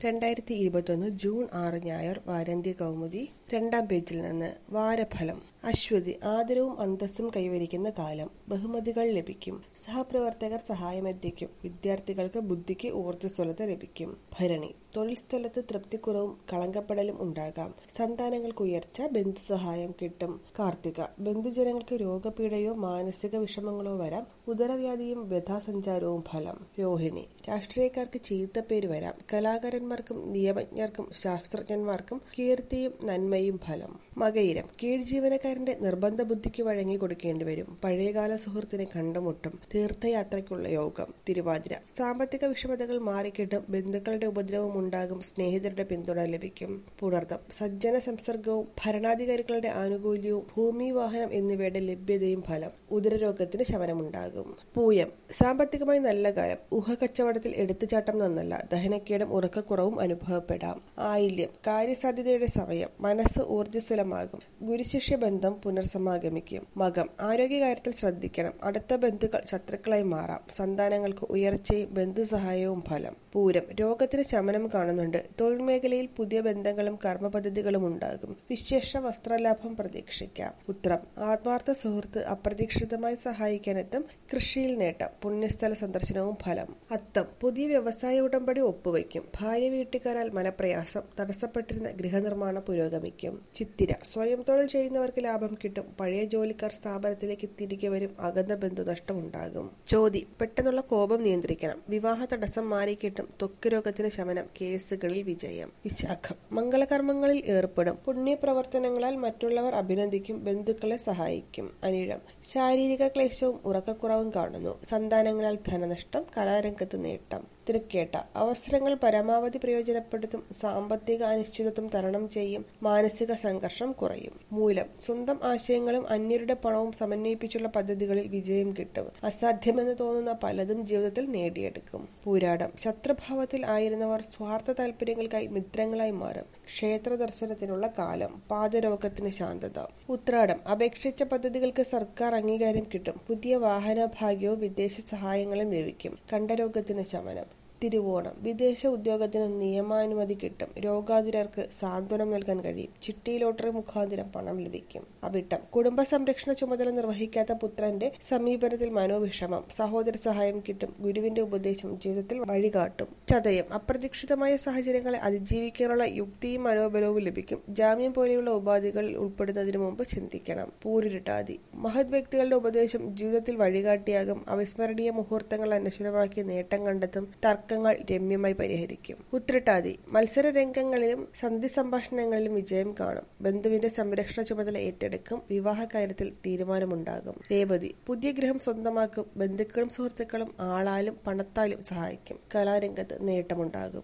രണ്ടായിരത്തി ഇരുപത്തൊന്ന് ജൂൺ ആറ് ഞായർ വാരാന്ത്യ കൗമുദി രണ്ടാം പേജിൽ നിന്ന് വാരഫലം അശ്വതി ആദരവും അന്തസ്സും കൈവരിക്കുന്ന കാലം ബഹുമതികൾ ലഭിക്കും സഹപ്രവർത്തകർ സഹായമെത്തിക്കും വിദ്യാർത്ഥികൾക്ക് ബുദ്ധിക്ക് ഊർജ്ജസ്വലത ലഭിക്കും ഭരണി തൊഴിൽ സ്ഥലത്ത് തൃപ്തിക്കുറവും കളങ്കപ്പെടലും ഉണ്ടാകാം സന്താനങ്ങൾക്ക് ഉയർച്ച ബന്ധുസഹായം കിട്ടും കാർത്തിക ബന്ധുജനങ്ങൾക്ക് രോഗപീഠയോ മാനസിക വിഷമങ്ങളോ വരാം ഉദരവ്യാധിയും വ്യഥാസഞ്ചാരവും ഫലം രോഹിണി രാഷ്ട്രീയക്കാർക്ക് ചീത്തപ്പേര് വരാം കലാകാരന്മാർക്കും നിയമജ്ഞർക്കും ശാസ്ത്രജ്ഞന്മാർക്കും കീർത്തിയും നന്മയും ഫലം മകയിരം കീഴ് ജീവനക്കാരന്റെ നിർബന്ധ ബുദ്ധിക്ക് വഴങ്ങി കൊടുക്കേണ്ടി വരും പഴയകാല സുഹൃത്തിനെ കണ്ടുമുട്ടും തീർത്ഥയാത്രയ്ക്കുള്ള യോഗം തിരുവാതിര സാമ്പത്തിക വിഷമതകൾ മാറിക്കിട്ടും ബന്ധുക്കളുടെ ഉപദ്രവം ഉണ്ടാകും സ്നേഹിതരുടെ പിന്തുണ ലഭിക്കും പുണർത്തം സജ്ജന സംസർഗവും ഭരണാധികാരികളുടെ ആനുകൂല്യവും ഭൂമി വാഹനം എന്നിവയുടെ ലഭ്യതയും ഫലം ഉദരരോഗത്തിന് ശമനമുണ്ടാകും പൂയം സാമ്പത്തികമായി നല്ല കാലം ഊഹക്കച്ചവടത്തിൽ എടുത്തുചാട്ടം നന്നല്ല ദഹനക്കേടും ഉറക്കക്കുറവും അനുഭവപ്പെടാം ആയില്യം കാര്യസാധ്യതയുടെ സമയം മനസ്സ് ഊർജ്ജസ്വലമാകും ഗുരുശിഷ്യ ബന്ധം പുനർസമാഗമിക്കും മകം ആരോഗ്യകാര്യത്തിൽ ശ്രദ്ധിക്കണം അടുത്ത ബന്ധുക്കൾ ശത്രുക്കളായി മാറാം സന്താനങ്ങൾക്ക് ഉയർച്ചയും ബന്ധുസഹായവും ഫലം പൂരം രോഗത്തിന് ശമനം കാണുന്നുണ്ട് തൊഴിൽ മേഖലയിൽ പുതിയ ബന്ധങ്ങളും കർമ്മപദ്ധതികളും ഉണ്ടാകും വിശേഷ വസ്ത്രലാഭം പ്രതീക്ഷിക്കാം ഉത്തരം ആത്മാർത്ഥ സുഹൃത്ത് അപ്രതീക്ഷിതമായി സഹായിക്കാനെത്തും കൃഷിയിൽ നേട്ടം പുണ്യസ്ഥല സന്ദർശനവും ഫലം അത്തം പുതിയ വ്യവസായ ഉടമ്പടി ഒപ്പുവയ്ക്കും ഭാര്യ വീട്ടുകാരാൽ മനപ്രയാസം തടസ്സപ്പെട്ടിരുന്ന ഗൃഹനിർമ്മാണ പുരോഗമിക്കും ചിത്തിര സ്വയം തൊഴിൽ ചെയ്യുന്നവർക്ക് ലാഭം കിട്ടും പഴയ ജോലിക്കാർ സ്ഥാപനത്തിലേക്ക് തിരികെ വരും അകന്ന ബന്ധുനഷ്ടം ഉണ്ടാകും ചോതി പെട്ടെന്നുള്ള കോപം നിയന്ത്രിക്കണം വിവാഹ തടസ്സം മാറിക്കിട്ടും ത്വക്ക് രോഗത്തിന് ശമനം കേസുകളിൽ വിജയം വിശാഖം മംഗളകർമ്മങ്ങളിൽ ഏർപ്പെടും പുണ്യപ്രവർത്തനങ്ങളാൽ മറ്റുള്ളവർ അഭിനന്ദിക്കും ബന്ധുക്കളെ സഹായിക്കും അനിഴം ശാരീരിക ക്ലേശവും ഉറക്കക്കുറവും കാണുന്നു സന്താനങ്ങളാൽ ധനനഷ്ടം കലാരംഗത്ത് നേട്ടം തൃക്കേട്ട അവസരങ്ങൾ പരമാവധി പ്രയോജനപ്പെടുത്തും സാമ്പത്തിക അനിശ്ചിതത്വം തരണം ചെയ്യും മാനസിക സംഘർഷം കുറയും മൂലം സ്വന്തം ആശയങ്ങളും അന്യരുടെ പണവും സമന്വയിപ്പിച്ചുള്ള പദ്ധതികളിൽ വിജയം കിട്ടും അസാധ്യമെന്ന് തോന്നുന്ന പലതും ജീവിതത്തിൽ നേടിയെടുക്കും പൂരാടം ശത്രുഭാവത്തിൽ ആയിരുന്നവർ സ്വാർത്ഥ താല്പര്യങ്ങൾക്കായി മിത്രങ്ങളായി മാറും ക്ഷേത്ര ദർശനത്തിനുള്ള കാലം പാദരോഗത്തിന് ശാന്തത ഉത്രാടം അപേക്ഷിച്ച പദ്ധതികൾക്ക് സർക്കാർ അംഗീകാരം കിട്ടും പുതിയ വാഹന ഭാഗ്യവും വിദേശ സഹായങ്ങളും ലഭിക്കും കണ്ഠരോഗത്തിന് ശമനം തിരുവോണം വിദേശ ഉദ്യോഗത്തിന് നിയമാനുമതി കിട്ടും രോഗാതുരർക്ക് സാന്ത്വനം നൽകാൻ കഴിയും ചിട്ടി ലോട്ടറി മുഖാന്തരം പണം ലഭിക്കും അവിട്ടം കുടുംബ സംരക്ഷണ ചുമതല നിർവഹിക്കാത്ത പുത്രന്റെ സമീപനത്തിൽ മനോവിഷമം സഹോദര സഹായം കിട്ടും ഗുരുവിന്റെ ഉപദേശം ജീവിതത്തിൽ വഴികാട്ടും ചതയം അപ്രതീക്ഷിതമായ സാഹചര്യങ്ങളെ അതിജീവിക്കാനുള്ള യുക്തിയും മനോബലവും ലഭിക്കും ജാമ്യം പോലെയുള്ള ഉപാധികളിൽ ഉൾപ്പെടുന്നതിന് മുമ്പ് ചിന്തിക്കണം പൂരിട്ടാതി മഹത് വ്യക്തികളുടെ ഉപദേശം ജീവിതത്തിൽ വഴികാട്ടിയാകും അവിസ്മരണീയ മുഹൂർത്തങ്ങൾ അനശ്വരമാക്കി നേട്ടം കണ്ടെത്തും തർക്ക തർക്കങ്ങൾ രമ്യമായി പരിഹരിക്കും ഉത്രട്ടാതി മത്സര രംഗങ്ങളിലും സന്ധി സംഭാഷണങ്ങളിലും വിജയം കാണും ബന്ധുവിന്റെ സംരക്ഷണ ചുമതല ഏറ്റെടുക്കും വിവാഹ കാര്യത്തിൽ തീരുമാനമുണ്ടാകും രേവതി പുതിയ ഗൃഹം സ്വന്തമാക്കും ബന്ധുക്കളും സുഹൃത്തുക്കളും ആളാലും പണത്താലും സഹായിക്കും കലാരംഗത്ത് നേട്ടമുണ്ടാകും